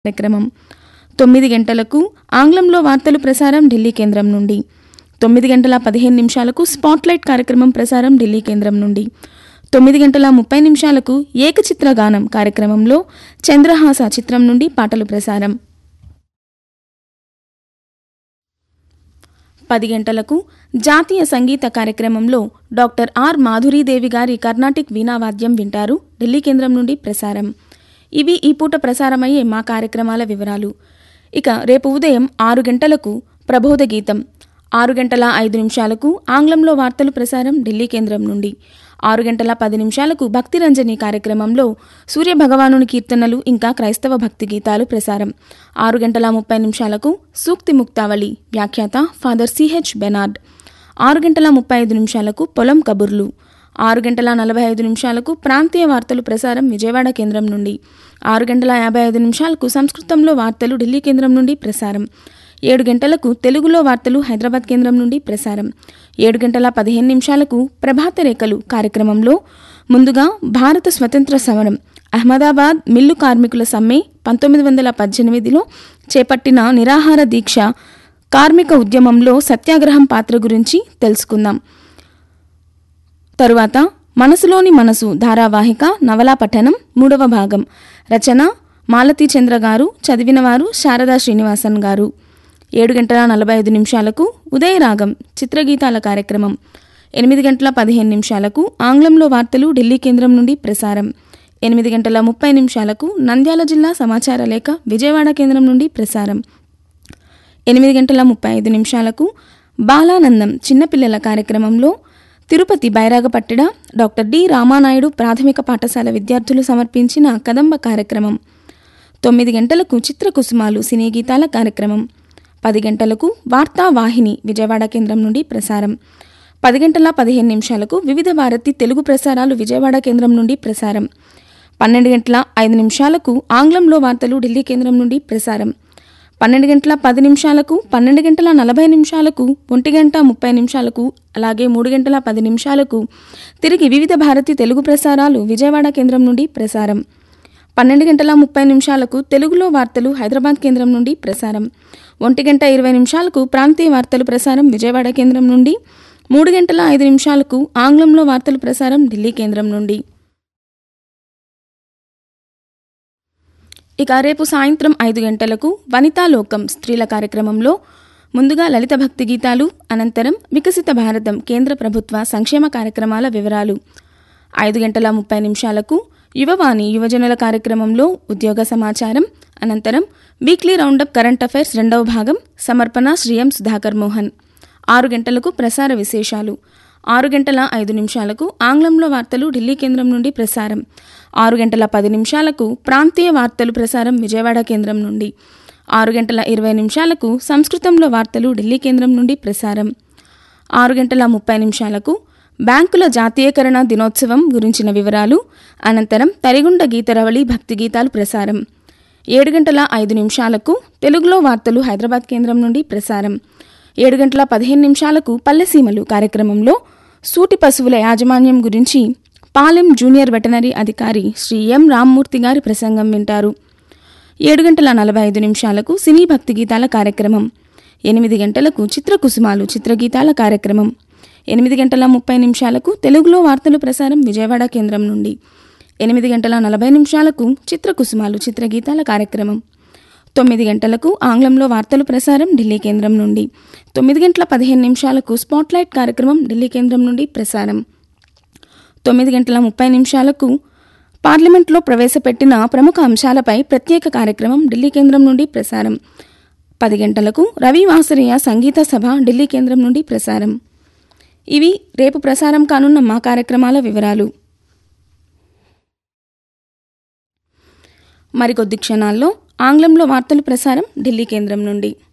కార్యక్రమం తొమ్మిది గంటలకు ఆంగ్లంలో వార్తలు ప్రసారం ఢిల్లీ కేంద్రం నుండి తొమ్మిది గంటల పదిహేను నిమిషాలకు స్పాట్లైట్ కార్యక్రమం ప్రసారం ఢిల్లీ కేంద్రం నుండి తొమ్మిది గంటల ముప్పై నిమిషాలకు ఏకచిత్ర గానం కార్యక్రమంలో చంద్రహాస చిత్రం నుండి పాటలు ప్రసారం పది గంటలకు జాతీయ సంగీత కార్యక్రమంలో డాక్టర్ ఆర్ మాధురీదేవి గారి కర్ణాటిక్ వీణావాద్యం వింటారు ఢిల్లీ కేంద్రం నుండి ప్రసారం ఇవి ఈ పూట ప్రసారమయ్యే మా కార్యక్రమాల వివరాలు ఇక రేపు ఉదయం ఆరు గంటలకు ప్రబోధ గీతం ఆరు గంటల ఐదు నిమిషాలకు ఆంగ్లంలో వార్తలు ప్రసారం ఢిల్లీ కేంద్రం నుండి ఆరు గంటల పది నిమిషాలకు భక్తిరంజని కార్యక్రమంలో సూర్య భగవానుని కీర్తనలు ఇంకా క్రైస్తవ భక్తి గీతాలు ప్రసారం ఆరు గంటల ముప్పై నిమిషాలకు సూక్తి ముక్తావళి వ్యాఖ్యాత ఫాదర్ సిహెచ్ బెనార్డ్ ఆరు గంటల ముప్పై ఐదు నిమిషాలకు పొలం కబుర్లు ఆరు గంటల నలభై ఐదు నిమిషాలకు ప్రాంతీయ వార్తలు ప్రసారం విజయవాడ కేంద్రం నుండి ఆరు గంటల యాభై ఐదు నిమిషాలకు సంస్కృతంలో వార్తలు ఢిల్లీ కేంద్రం నుండి ప్రసారం ఏడు గంటలకు తెలుగులో వార్తలు హైదరాబాద్ కేంద్రం నుండి ప్రసారం ఏడు గంటల పదిహేను నిమిషాలకు ప్రభాత రేఖలు కార్యక్రమంలో ముందుగా భారత స్వతంత్ర సమరం అహ్మదాబాద్ మిల్లు కార్మికుల సమ్మె పంతొమ్మిది వందల పద్దెనిమిదిలో చేపట్టిన నిరాహార దీక్ష కార్మిక ఉద్యమంలో సత్యాగ్రహం పాత్ర గురించి తెలుసుకుందాం తరువాత మనసులోని మనసు ధారావాహిక నవలా పఠనం మూడవ భాగం రచన మాలతీ చంద్ర గారు చదివినవారు శారదా శ్రీనివాసన్ గారు ఏడు గంటల నలభై ఐదు నిమిషాలకు ఉదయరాగం చిత్రగీతాల కార్యక్రమం ఎనిమిది గంటల పదిహేను నిమిషాలకు ఆంగ్లంలో వార్తలు ఢిల్లీ కేంద్రం నుండి ప్రసారం ఎనిమిది గంటల ముప్పై నిమిషాలకు నంద్యాల జిల్లా సమాచార లేఖ విజయవాడ కేంద్రం నుండి ప్రసారం ఎనిమిది గంటల ముప్పై ఐదు నిమిషాలకు బాలానందం చిన్నపిల్లల కార్యక్రమంలో తిరుపతి బైరాగపట్టిడ డాక్టర్ డి రామానాయుడు ప్రాథమిక పాఠశాల విద్యార్థులు సమర్పించిన కదంబ కార్యక్రమం తొమ్మిది గంటలకు చిత్రకుసుమాలు సినీ గీతాల కార్యక్రమం పది గంటలకు వార్తా వాహిని విజయవాడ కేంద్రం నుండి ప్రసారం పది గంటల పదిహేను నిమిషాలకు వివిధ భారతి తెలుగు ప్రసారాలు విజయవాడ కేంద్రం నుండి ప్రసారం పన్నెండు గంటల ఐదు నిమిషాలకు ఆంగ్లంలో వార్తలు ఢిల్లీ కేంద్రం నుండి ప్రసారం పన్నెండు గంటల పది నిమిషాలకు పన్నెండు గంటల నలభై నిమిషాలకు ఒంటి గంట ముప్పై నిమిషాలకు అలాగే మూడు గంటల పది నిమిషాలకు తిరిగి వివిధ భారతి తెలుగు ప్రసారాలు విజయవాడ కేంద్రం నుండి ప్రసారం పన్నెండు గంటల ముప్పై నిమిషాలకు తెలుగులో వార్తలు హైదరాబాద్ కేంద్రం నుండి ప్రసారం ఒంటి గంట ఇరవై నిమిషాలకు ప్రాంతీయ వార్తలు ప్రసారం విజయవాడ కేంద్రం నుండి మూడు గంటల ఐదు నిమిషాలకు ఆంగ్లంలో వార్తలు ప్రసారం ఢిల్లీ కేంద్రం నుండి ఇక రేపు సాయంత్రం ఐదు గంటలకు వనితాలోకం స్త్రీల కార్యక్రమంలో ముందుగా లలిత భక్తి గీతాలు అనంతరం వికసిత భారతం కేంద్ర ప్రభుత్వ సంక్షేమ కార్యక్రమాల వివరాలు ఐదు గంటల ముప్పై నిమిషాలకు యువవాణి యువజనుల కార్యక్రమంలో ఉద్యోగ సమాచారం అనంతరం వీక్లీ రౌండప్ కరెంట్ అఫైర్స్ రెండవ భాగం సమర్పణ శ్రీఎం సుధాకర్ మోహన్ ఆరు గంటలకు ప్రసార విశేషాలు ఆరు గంటల ఐదు నిమిషాలకు ఆంగ్లంలో వార్తలు ఢిల్లీ కేంద్రం నుండి ప్రసారం ఆరు గంటల పది నిమిషాలకు ప్రాంతీయ వార్తలు ప్రసారం విజయవాడ కేంద్రం నుండి ఆరు గంటల ఇరవై నిమిషాలకు సంస్కృతంలో వార్తలు ఢిల్లీ కేంద్రం నుండి ప్రసారం ఆరు గంటల ముప్పై నిమిషాలకు బ్యాంకుల జాతీయకరణ దినోత్సవం గురించిన వివరాలు అనంతరం తరిగుండ గీతరవళి భక్తి గీతాలు ప్రసారం ఏడు గంటల ఐదు నిమిషాలకు తెలుగులో వార్తలు హైదరాబాద్ కేంద్రం నుండి ప్రసారం ఏడు గంటల పదిహేను నిమిషాలకు పల్లెసీమలు కార్యక్రమంలో సూటి పశువుల యాజమాన్యం గురించి పాలెం జూనియర్ వెటనరీ అధికారి శ్రీ ఎం రామ్మూర్తి గారి ప్రసంగం వింటారు ఏడు గంటల నలభై ఐదు నిమిషాలకు సినీ భక్తి గీతాల కార్యక్రమం ఎనిమిది గంటలకు చిత్రకుసుమాలు చిత్రగీతాల కార్యక్రమం ఎనిమిది గంటల ముప్పై నిమిషాలకు తెలుగులో వార్తలు ప్రసారం విజయవాడ కేంద్రం నుండి ఎనిమిది గంటల నలభై నిమిషాలకు చిత్రకుసుమాలు చిత్రగీతాల కార్యక్రమం తొమ్మిది గంటలకు ఆంగ్లంలో వార్తలు ప్రసారం ఢిల్లీ కేంద్రం నుండి తొమ్మిది గంటల పదిహేను నిమిషాలకు స్పాట్లైట్ కార్యక్రమం ఢిల్లీ కేంద్రం నుండి ప్రసారం తొమ్మిది గంటల ముప్పై నిమిషాలకు పార్లమెంట్లో ప్రవేశపెట్టిన ప్రముఖ అంశాలపై ప్రత్యేక కార్యక్రమం ఢిల్లీ కేంద్రం నుండి ప్రసారం పది గంటలకు రవి వాసరియ సంగీత సభ ఢిల్లీ కేంద్రం నుండి ప్రసారం ఇవి రేపు ప్రసారం కానున్న మా కార్యక్రమాల వివరాలు మరికొద్ది క్షణాల్లో ఆంగ్లంలో వార్తలు ప్రసారం ఢిల్లీ కేంద్రం నుండి